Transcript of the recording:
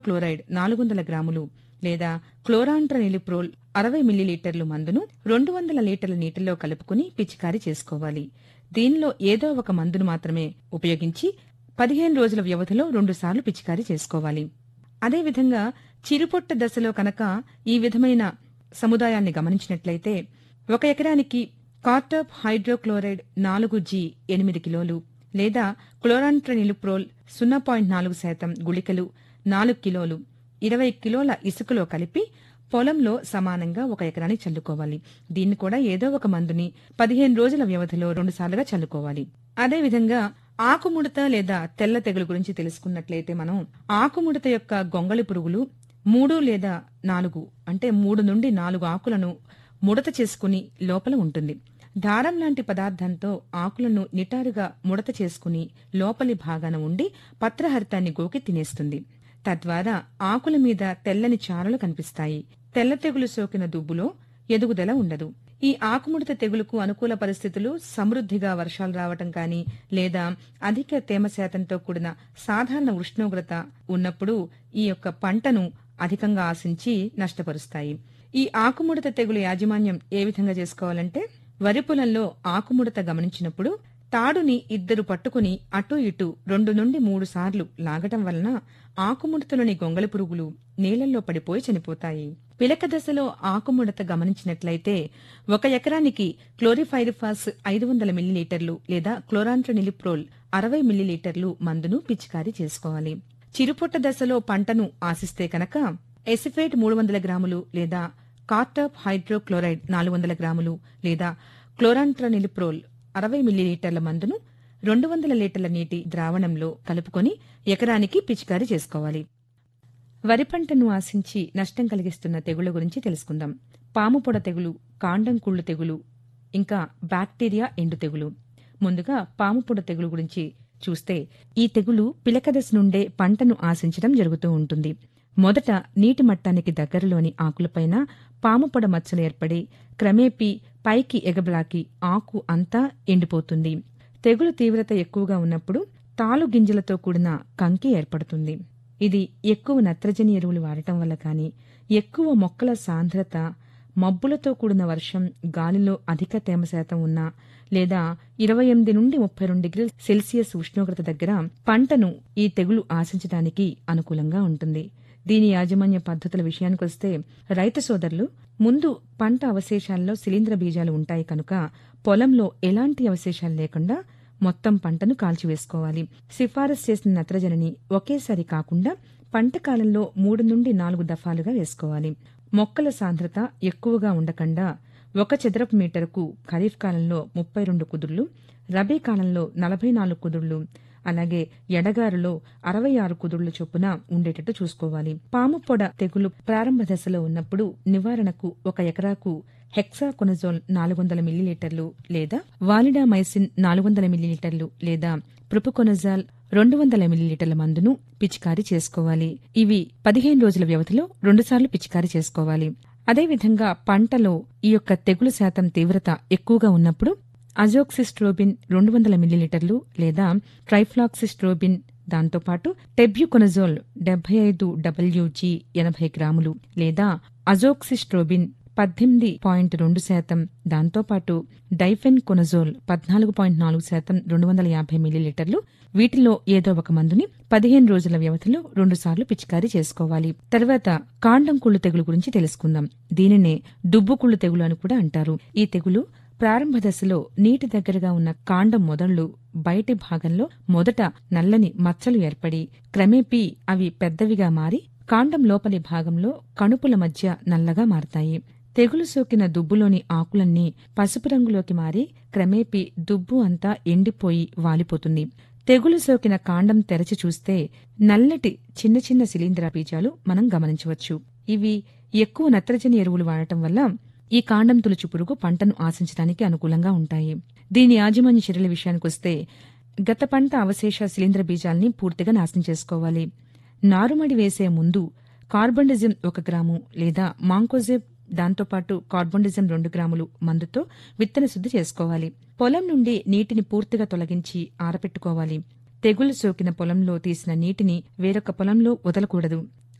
chloride నాలుగు వందల గ్రాములు లేదా క్లోరాంట్రనిలిప్రోల్ అరవై మిల్లీలీటర్లు మందును రెండు వందల లీటర్ల నీటిలో కలుపుకుని పిచికారీ చేసుకోవాలి దీనిలో ఏదో ఒక మందును మాత్రమే ఉపయోగించి పదిహేను రోజుల వ్యవధిలో రెండుసార్లు పిచికారీ చేసుకోవాలి అదేవిధంగా చిరుపొట్ట దశలో కనుక ఈ విధమైన సముదాయాన్ని గమనించినట్లయితే ఒక ఎకరానికి కార్టాప్ హైడ్రోక్లోరైడ్ నాలుగు జీ ఎనిమిది కిలోలు లేదా క్లోరాంట్రనిలిప్రోల్ సున్నా పాయింట్ నాలుగు శాతం గుళికలు నాలుగు కిలోలు ఇరవై కిలోల ఇసుకలో కలిపి పొలంలో సమానంగా ఒక ఎకరానికి చల్లుకోవాలి దీన్ని కూడా ఏదో ఒక మందుని పదిహేను రోజుల వ్యవధిలో రెండుసార్లుగా చల్లుకోవాలి అదేవిధంగా ఆకుముడత లేదా తెల్ల తెగులు గురించి తెలుసుకున్నట్లయితే మనం ఆకుముడత యొక్క గొంగళి పురుగులు మూడు లేదా నాలుగు అంటే మూడు నుండి నాలుగు ఆకులను ముడత చేసుకుని లోపల ఉంటుంది దారం లాంటి పదార్థంతో ఆకులను నిటారుగా ముడత చేసుకుని లోపలి భాగాన ఉండి పత్రహరితాన్ని గోకి తినేస్తుంది తద్వారా ఆకుల మీద తెల్లని చారలు కనిపిస్తాయి తెల్ల తెగులు సోకిన దుబ్బులో ఎదుగుదల ఉండదు ఈ ఆకుముడత తెగులుకు అనుకూల పరిస్థితులు సమృద్ధిగా వర్షాలు రావటం కానీ లేదా అధిక తేమ శాతంతో కూడిన సాధారణ ఉష్ణోగ్రత ఉన్నప్పుడు ఈ యొక్క పంటను అధికంగా ఆశించి నష్టపరుస్తాయి ఈ ఆకుముడత తెగులు యాజమాన్యం ఏ విధంగా చేసుకోవాలంటే వరి పొలంలో ఆకుముడత గమనించినప్పుడు తాడుని ఇద్దరు పట్టుకుని అటూ ఇటూ రెండు నుండి మూడు సార్లు లాగటం వలన ఆకుముడతలోని గొంగళి పురుగులు నీళ్లలో పడిపోయి చనిపోతాయి పిలక దశలో ఆకుముడత గమనించినట్లయితే ఒక ఎకరానికి క్లోరిఫైరిఫాస్ ఐదు వందల మిల్లీలీటర్లు లేదా క్లోరాంట్రనిలిప్రోల్ అరవై మిల్లీలీటర్లు మందును పిచికారీ చేసుకోవాలి చిరుపొట్ట దశలో పంటను ఆశిస్తే కనుక ఎసిఫేట్ మూడు వందల గ్రాములు లేదా కార్టాప్ హైడ్రోక్లోరైడ్ నాలుగు వందల గ్రాములు లేదా క్లోరాంట్రనిలిప్రోల్ అరవై మిల్లీలీటర్ల మందును రెండు వందల లీటర్ల నీటి ద్రావణంలో కలుపుకొని ఎకరానికి పిచికారీ చేసుకోవాలి వరి పంటను ఆశించి నష్టం కలిగిస్తున్న తెగుళ్ల గురించి తెలుసుకుందాం పాము పొడ తెగులు కాండం కుళ్ళు తెగులు ఇంకా బ్యాక్టీరియా ఎండు తెగులు ముందుగా పాము పొడ తెగులు గురించి చూస్తే ఈ తెగులు పిలకదశ నుండే పంటను ఆశించడం జరుగుతూ ఉంటుంది మొదట నీటి మట్టానికి దగ్గరలోని ఆకులపైన పాముపొడ మచ్చలు ఏర్పడి క్రమేపీ పైకి ఎగబ్లాకి ఆకు అంతా ఎండిపోతుంది తెగులు తీవ్రత ఎక్కువగా ఉన్నప్పుడు తాలు గింజలతో కూడిన కంకి ఏర్పడుతుంది ఇది ఎక్కువ నత్రజని ఎరువులు వాడటం వల్ల కానీ ఎక్కువ మొక్కల సాంద్రత మబ్బులతో కూడిన వర్షం గాలిలో అధిక తేమ శాతం ఉన్నా లేదా ఇరవై ఎనిమిది నుండి ముప్పై రెండు డిగ్రీల సెల్సియస్ ఉష్ణోగ్రత దగ్గర పంటను ఈ తెగులు ఆశించడానికి అనుకూలంగా ఉంటుంది దీని యాజమాన్య పద్ధతుల విషయానికొస్తే రైతు సోదరులు ముందు పంట అవశేషాల్లో శిలీంద్ర బీజాలు ఉంటాయి కనుక పొలంలో ఎలాంటి అవశేషాలు లేకుండా మొత్తం పంటను కాల్చివేసుకోవాలి సిఫారసు చేసిన నత్రజనిని ఒకేసారి కాకుండా పంట కాలంలో మూడు నుండి నాలుగు దఫాలుగా వేసుకోవాలి మొక్కల సాంద్రత ఎక్కువగా ఉండకుండా ఒక చదరపు మీటరుకు ఖరీఫ్ కాలంలో ముప్పై రెండు కుదుళ్లు రబీ కాలంలో నలభై నాలుగు కుదుళ్లు అలాగే ఎడగారులో అరవై ఆరు కుదుళ్ల చొప్పున ఉండేటట్టు చూసుకోవాలి పాము పొడ తెగులు ప్రారంభ దశలో ఉన్నప్పుడు నివారణకు ఒక ఎకరాకు హెక్సాకొనజోల్ నాలుగు వందల మిల్లీలీటర్లు లేదా వాలిడామైసిన్ నాలుగు వందల మిల్లీలీటర్లు లేదా ప్రుపుకొనజాల్ రెండు వందల మిల్లీలీటర్ల మందును పిచికారీ చేసుకోవాలి ఇవి పదిహేను రోజుల వ్యవధిలో రెండుసార్లు పిచికారీ చేసుకోవాలి అదేవిధంగా పంటలో ఈ యొక్క తెగులు శాతం తీవ్రత ఎక్కువగా ఉన్నప్పుడు అజోక్సిస్ట్రోబిన్ రెండు వందల మిల్లీలీటర్లు లేదా ట్రైఫ్లాక్సిస్ట్రోబిన్ దాంతోపాటు టెబ్యుకొనజోల్ డెబ్బై ఐదు డబ్ల్యూజీ ఎనభై గ్రాములు లేదా అజోక్సిస్ట్రోబిన్ పద్దెనిమిది పాయింట్ రెండు శాతం దాంతోపాటు డైఫెన్ కొనజోల్ పద్నాలుగు పాయింట్ నాలుగు శాతం రెండు వందల యాభై మిల్లీలీటర్లు వీటిలో ఏదో ఒక మందుని పదిహేను రోజుల వ్యవధిలో రెండుసార్లు పిచికారీ చేసుకోవాలి తర్వాత కాండం కుళ్ళు తెగులు గురించి తెలుసుకుందాం దీనినే దుబ్బు కుళ్ళు తెగులు అని కూడా అంటారు ఈ తెగులు ప్రారంభ దశలో నీటి దగ్గరగా ఉన్న కాండం మొదళ్లు బయటి భాగంలో మొదట నల్లని మచ్చలు ఏర్పడి క్రమేపీ అవి పెద్దవిగా మారి కాండం లోపలి భాగంలో కణుపుల మధ్య నల్లగా మారతాయి తెగులు సోకిన దుబ్బులోని ఆకులన్నీ పసుపు రంగులోకి మారి క్రమేపీ దుబ్బు అంతా ఎండిపోయి వాలిపోతుంది తెగులు సోకిన కాండం తెరచి చూస్తే నల్లటి చిన్న చిన్న శిలీంద్ర బీజాలు మనం గమనించవచ్చు ఇవి ఎక్కువ నత్రజని ఎరువులు వాడటం వల్ల ఈ కాండం తులుచు పురుగు పంటను ఆశించడానికి అనుకూలంగా ఉంటాయి దీని యాజమాన్య చర్యల విషయానికొస్తే గత పంట అవశేష శిలీంద్ర బీజాల్ని పూర్తిగా నాశనం చేసుకోవాలి నారుమడి వేసే ముందు కార్బండిజం ఒక గ్రాము లేదా మాంకోజెబ్ దాంతోపాటు కార్బోండిజం రెండు గ్రాములు మందుతో విత్తన శుద్ధి చేసుకోవాలి పొలం నుండి నీటిని పూర్తిగా తొలగించి ఆరపెట్టుకోవాలి తెగులు సోకిన పొలంలో తీసిన నీటిని వేరొక పొలంలో వదలకూడదు